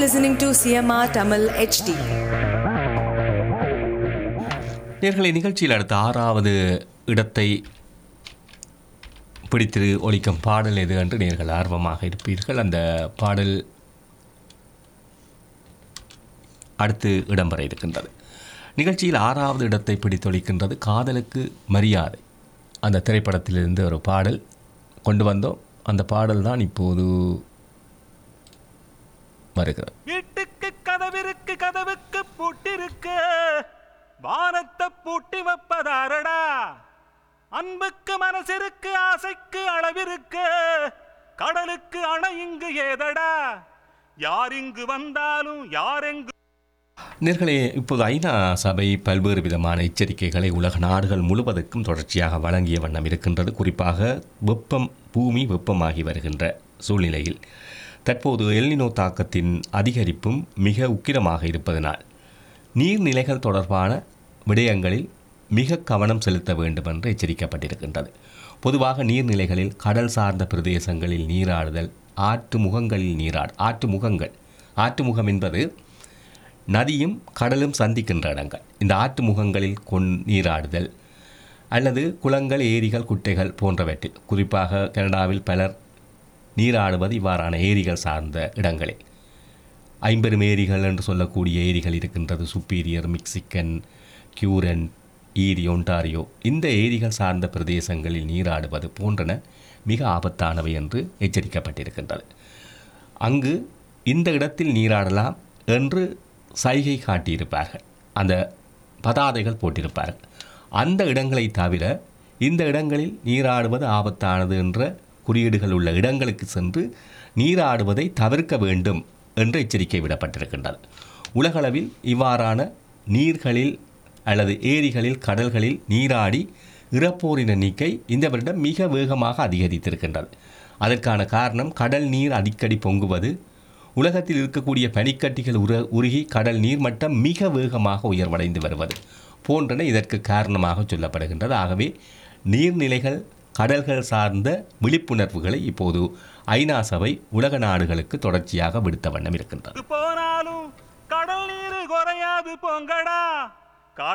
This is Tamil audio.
listening to CMR Tamil HD. நேர்களை நிகழ்ச்சியில் அடுத்த ஆறாவது இடத்தை பிடித்து ஒலிக்கும் பாடல் எது என்று நேர்கள் ஆர்வமாக இருப்பீர்கள் அந்த பாடல் அடுத்து இடம்பெற இருக்கின்றது நிகழ்ச்சியில் ஆறாவது இடத்தை பிடித்தொழிக்கின்றது காதலுக்கு மரியாதை அந்த திரைப்படத்திலிருந்து ஒரு பாடல் கொண்டு வந்தோம் அந்த பாடல் தான் இப்போது வருகிறது வீட்டுக்கு கதவிருக்கு கதவுக்கு பூட்டிருக்கு வானத்தை பூட்டி வைப்பதாரடா அன்புக்கு மனசிருக்கு ஆசைக்கு அளவிருக்கு கடலுக்கு அணை இங்கு ஏதடா யார் இங்கு வந்தாலும் யாரெங்கு நேர்களே இப்போது ஐநா சபை பல்வேறு விதமான எச்சரிக்கைகளை உலக நாடுகள் முழுவதற்கும் தொடர்ச்சியாக வழங்கிய வண்ணம் இருக்கின்றது குறிப்பாக வெப்பம் பூமி வெப்பமாகி வருகின்ற சூழ்நிலையில் தற்போது எல்னினோ தாக்கத்தின் அதிகரிப்பும் மிக உக்கிரமாக இருப்பதனால் நீர்நிலைகள் தொடர்பான விடயங்களில் மிக கவனம் செலுத்த வேண்டும் என்று எச்சரிக்கப்பட்டிருக்கின்றது பொதுவாக நீர்நிலைகளில் கடல் சார்ந்த பிரதேசங்களில் நீராடுதல் ஆற்று முகங்களில் நீராடு ஆற்று முகங்கள் ஆற்று முகம் என்பது நதியும் கடலும் சந்திக்கின்ற இடங்கள் இந்த ஆற்று முகங்களில் கொண் நீராடுதல் அல்லது குளங்கள் ஏரிகள் குட்டைகள் போன்றவற்றில் குறிப்பாக கனடாவில் பலர் நீராடுவது இவ்வாறான ஏரிகள் சார்ந்த இடங்களில் ஐம்பெரும் ஏரிகள் என்று சொல்லக்கூடிய ஏரிகள் இருக்கின்றது Superior Michigan Huron Erie Ontario இந்த ஏரிகள் சார்ந்த பிரதேசங்களில் நீராடுவது போன்றன மிக ஆபத்தானவை என்று எச்சரிக்கப்பட்டிருக்கின்றது அங்கு இந்த இடத்தில் நீராடலாம் என்று சைகை காட்டியிருப்பார்கள் அந்த பதாதைகள் போட்டிருப்பார்கள் அந்த இடங்களை தவிர இந்த இடங்களில் நீராடுவது ஆபத்தானது என்ற குறியீடுகள் உள்ள இடங்களுக்கு சென்று நீராடுவதை தவிர்க்க வேண்டும் என்று எச்சரிக்கை விடப்பட்டிருக்கின்றது உலகளவில் இவ்வாறான நீர்களில் அல்லது ஏரிகளில் கடல்களில் நீராடி இறப்போரின் எண்ணிக்கை இந்த வருடம் மிக வேகமாக அதிகரித்திருக்கின்றது அதற்கான காரணம் கடல் நீர் அடிக்கடி பொங்குவது உலகத்தில் இருக்கக்கூடிய பனிக்கட்டிகள் உர உருகி கடல் நீர்மட்டம் மிக வேகமாக உயர்வடைந்து வருவது போன்றன இதற்கு காரணமாக சொல்லப்படுகின்றது ஆகவே நீர்நிலைகள் கடல்கள் சார்ந்த விழிப்புணர்வுகளை இப்போது ஐநா சபை உலக நாடுகளுக்கு தொடர்ச்சியாக விடுத்த வண்ணம் இருக்கின்றது போனாலும் கடல் நீர் குறையாது போங்கடா